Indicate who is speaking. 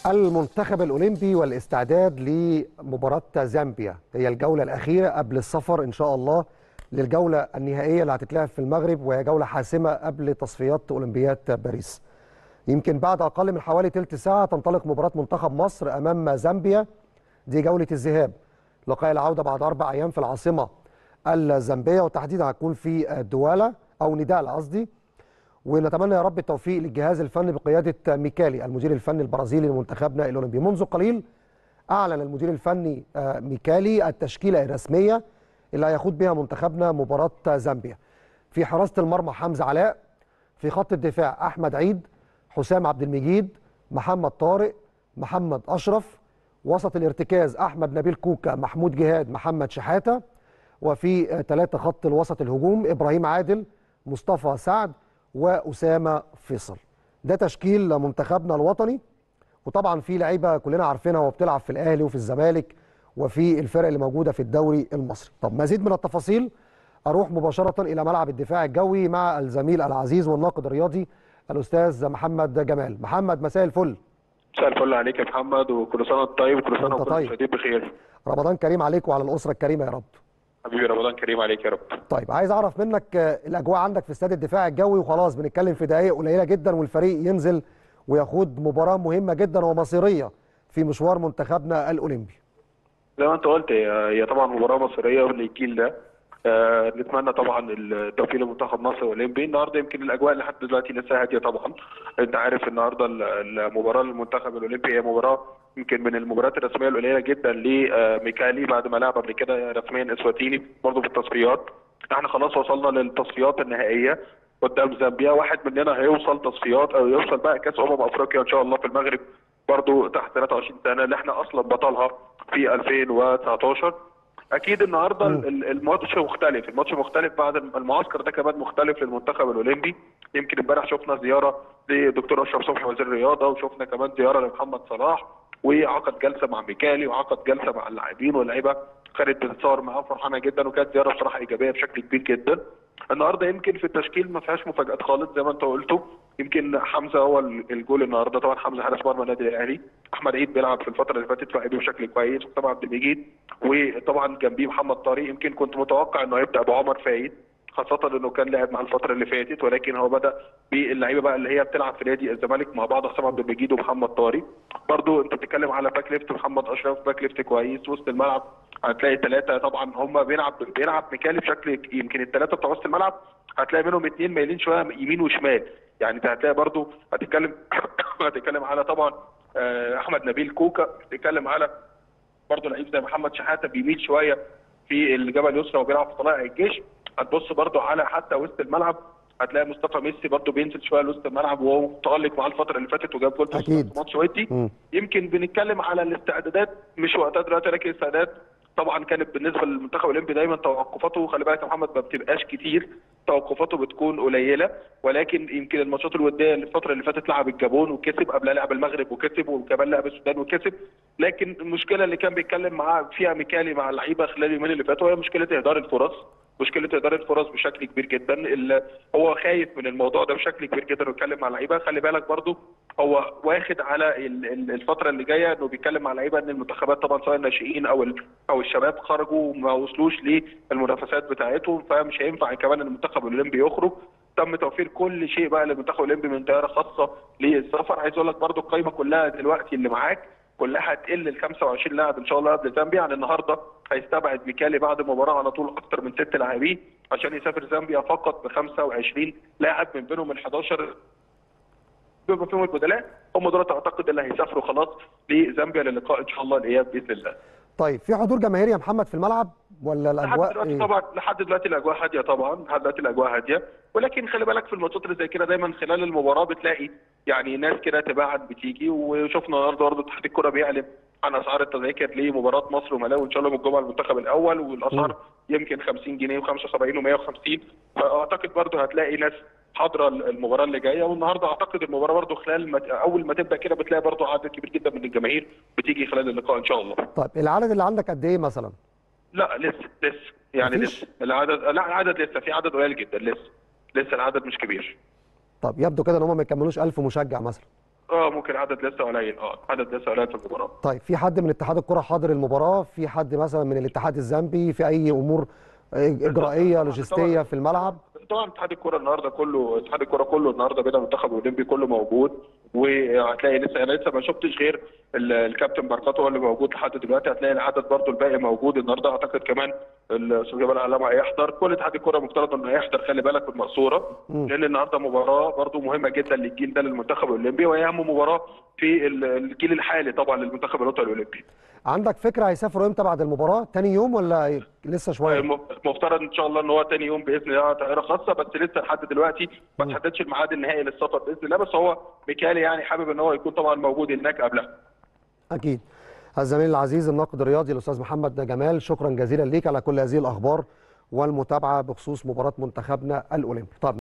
Speaker 1: المنتخب الأولمبي والاستعداد لمباراة زامبيا هي الجولة الأخيرة قبل السفر إن شاء الله للجولة النهائية اللي هتتلعب في المغرب وهي جولة حاسمة قبل تصفيات أولمبياد باريس يمكن بعد أقل من حوالي تلت ساعة تنطلق مباراة منتخب مصر أمام زامبيا دي جولة الذهاب لقاء العودة بعد أربع أيام في العاصمة الزامبية وتحديدا هتكون في دوالا أو ندال قصدي ونتمنى يا رب التوفيق للجهاز الفني بقياده ميكالي المدير الفني البرازيلي لمنتخبنا الاولمبي منذ قليل اعلن المدير الفني ميكالي التشكيله الرسميه اللي هيخوض بها منتخبنا مباراه زامبيا في حراسه المرمى حمزه علاء في خط الدفاع احمد عيد حسام عبد المجيد محمد طارق محمد اشرف وسط الارتكاز احمد نبيل كوكا محمود جهاد محمد شحاته وفي ثلاثه خط الوسط الهجوم ابراهيم عادل مصطفى سعد واسامه فيصل ده تشكيل منتخبنا الوطني وطبعا في لعيبه كلنا عارفينها وبتلعب في الاهلي وفي الزمالك وفي الفرق اللي موجوده في الدوري المصري طب مزيد من التفاصيل اروح مباشره الى ملعب الدفاع الجوي مع الزميل العزيز والناقد الرياضي الاستاذ محمد جمال محمد مساء الفل
Speaker 2: مساء الفل عليك يا محمد وكل سنه وانت طيب وكل سنه
Speaker 1: وانت
Speaker 2: وكل المشاهدين بخير
Speaker 1: رمضان كريم عليك وعلى الاسره الكريمه يا رب
Speaker 2: حبيبي رمضان كريم عليك يا رب
Speaker 1: طيب عايز اعرف منك الاجواء عندك في استاد الدفاع الجوي وخلاص بنتكلم في دقائق قليله جدا والفريق ينزل ويخوض مباراه مهمه جدا ومصيريه في مشوار منتخبنا الاولمبي
Speaker 2: زي ما انت قلت هي طبعا مباراه مصيريه للجيل ده آه نتمنى طبعا التوفيق لمنتخب مصر الاولمبي النهارده يمكن الاجواء لحد دلوقتي لسه هاديه طبعا انت عارف النهارده المباراه للمنتخب الاولمبي هي مباراه يمكن من المباريات الرسميه القليله جدا لميكالي بعد ما لعب قبل كده رسميا اسواتيني برضه في التصفيات احنا خلاص وصلنا للتصفيات النهائيه قدام زامبيا واحد مننا هيوصل تصفيات او يوصل بقى كاس امم افريقيا ان شاء الله في المغرب برضه تحت 23 سنه اللي احنا اصلا بطلها في 2019 اكيد النهارده الماتش مختلف الماتش مختلف بعد المعسكر ده كمان مختلف للمنتخب الاولمبي يمكن امبارح شفنا زياره لدكتور اشرف صبحي وزير الرياضه وشفنا كمان زياره لمحمد صلاح وعقد جلسه مع ميكالي وعقد جلسه مع اللاعبين واللعيبه كانت بتتصور معاه فرحانه جدا وكانت زياره بصراحه ايجابيه بشكل كبير جدا النهارده يمكن في التشكيل ما فيهاش مفاجات خالص زي ما انت قلته يمكن حمزه هو الجول النهارده طبعا حمزه حارس مرمى النادي الاهلي احمد عيد بيلعب في الفتره اللي فاتت في بشكل كويس وطبعا عبد المجيد وطبعا جنبيه محمد طارق يمكن كنت متوقع انه هيبدا بعمر فايد خاصة انه كان لاعب مع الفترة اللي فاتت ولكن هو بدأ باللعيبة بقى اللي هي بتلعب في نادي الزمالك مع بعض حسام عبد المجيد ومحمد طارق برضو انت بتتكلم على باك ليفت محمد اشرف باك ليفت كويس وسط الملعب هتلاقي ثلاثة طبعا هم بيلعب بيلعب ميكالي بشكل يمكن الثلاثة بتوع وسط الملعب هتلاقي منهم اثنين مايلين شوية يمين وشمال يعني انت هتلاقي برضو هتتكلم هتتكلم على طبعا احمد نبيل كوكا هتتكلم على برضو لعيب زي محمد شحاته بيميل شويه في الجبهه اليسرى وبيلعب في طلائع الجيش هتبص برضو على حتى وسط الملعب هتلاقي مصطفى ميسي برضو بينزل شويه لوسط الملعب وهو متالق مع الفتره اللي فاتت وجاب جول
Speaker 1: في
Speaker 2: ماتش ودي يمكن بنتكلم على الاستعدادات مش وقتها دلوقتي لكن الاستعدادات طبعا كانت بالنسبه للمنتخب الاولمبي دايما توقفاته خلي بالك يا محمد ما بتبقاش كتير توقفاته بتكون قليله ولكن يمكن الماتشات الوديه الفتره اللي فاتت لعب الجابون وكسب قبلها لعب المغرب وكسب وكمان لعب السودان وكسب لكن المشكله اللي كان بيتكلم معاه فيها ميكالي مع اللعيبه خلال اليومين اللي فاتوا هي مشكله اهدار الفرص مشكله اداره الفرص بشكل كبير جدا هو خايف من الموضوع ده بشكل كبير جدا ويتكلم مع اللعيبه خلي بالك برضو هو واخد على الفتره اللي جايه انه بيتكلم مع اللعيبه ان المنتخبات طبعا سواء الناشئين او او الشباب خرجوا وما وصلوش للمنافسات بتاعتهم فمش هينفع كمان المنتخب الاولمبي يخرج تم توفير كل شيء بقى للمنتخب الاولمبي من طياره خاصه للسفر عايز اقول لك برضو القائمه كلها دلوقتي اللي معاك كلها هتقل ل 25 لاعب ان شاء الله قبل زامبيا يعني النهارده هيستبعد ميكالي بعد المباراه على طول اكثر من ست لاعبين عشان يسافر زامبيا فقط ب 25 لاعب من بينهم ال 11 بما فيهم البدلاء هم دول اعتقد اللي هيسافروا خلاص لزامبيا للقاء ان شاء الله الاياب باذن الله.
Speaker 1: طيب في حضور جماهيري يا محمد في الملعب ولا الاجواء
Speaker 2: لحد دلوقتي إيه؟ طبعا لحد دلوقتي الاجواء هاديه طبعا لحد دلوقتي الاجواء هاديه ولكن خلي بالك في الماتشات اللي زي كده دايما خلال المباراه بتلاقي يعني ناس كده تباعد بتيجي وشفنا النهارده برضه اتحاد الكوره بيعلن عن اسعار التذاكر لمباراه مصر وملاوي ان شاء الله من الجمعه المنتخب الاول والاسعار يمكن 50 جنيه و75 و150 فاعتقد برضه هتلاقي ناس حاضره المباراه اللي جايه والنهارده اعتقد المباراه برضه خلال ما اول ما تبدا كده بتلاقي برضه عدد كبير جدا من الجماهير بتيجي خلال اللقاء ان شاء الله.
Speaker 1: طيب العدد اللي عندك قد ايه مثلا؟
Speaker 2: لا لسه لسه يعني
Speaker 1: مفيش؟
Speaker 2: لسه العدد لا العدد لسه في عدد قليل جدا لسه لسه العدد مش كبير.
Speaker 1: طب يبدو كده ان هم ما يكملوش 1000 مشجع مثلا
Speaker 2: اه ممكن عدد لسه قليل اه عدد لسه قليل في المباراه
Speaker 1: طيب في حد من اتحاد الكره حاضر المباراه في حد مثلا من الاتحاد الزامبي في اي امور اجرائيه لوجستيه في الملعب
Speaker 2: طبعا اتحاد الكره النهارده كله اتحاد الكره كله النهارده بدا المنتخب الاولمبي كله موجود وهتلاقي لسه انا لسه ما شفتش غير ال- الكابتن بركات هو اللي موجود لحد دلوقتي هتلاقي العدد برضو الباقي موجود النهارده اعتقد كمان الاستاذ جمال علامه هيحضر كل اتحاد الكره مفترض انه هيحضر خلي بالك في المقصوره لان النهارده مباراه برضو مهمه جدا للجيل ده للمنتخب الاولمبي وهي اهم مباراه في ال- الجيل الحالي طبعا للمنتخب الوطني الاولمبي
Speaker 1: عندك فكره هيسافروا امتى بعد المباراه تاني يوم ولا لسه شويه
Speaker 2: المفترض ان شاء الله ان هو تاني يوم باذن الله طائره خاصه بس لسه لحد دلوقتي ما تحددش الميعاد النهائي للسفر باذن الله بس هو ميكالي يعني حابب ان هو يكون طبعا موجود هناك قبلها
Speaker 1: اكيد الزميل العزيز الناقد الرياضي الاستاذ محمد جمال شكرا جزيلا ليك على كل هذه الاخبار والمتابعه بخصوص مباراه منتخبنا الاولمبي طب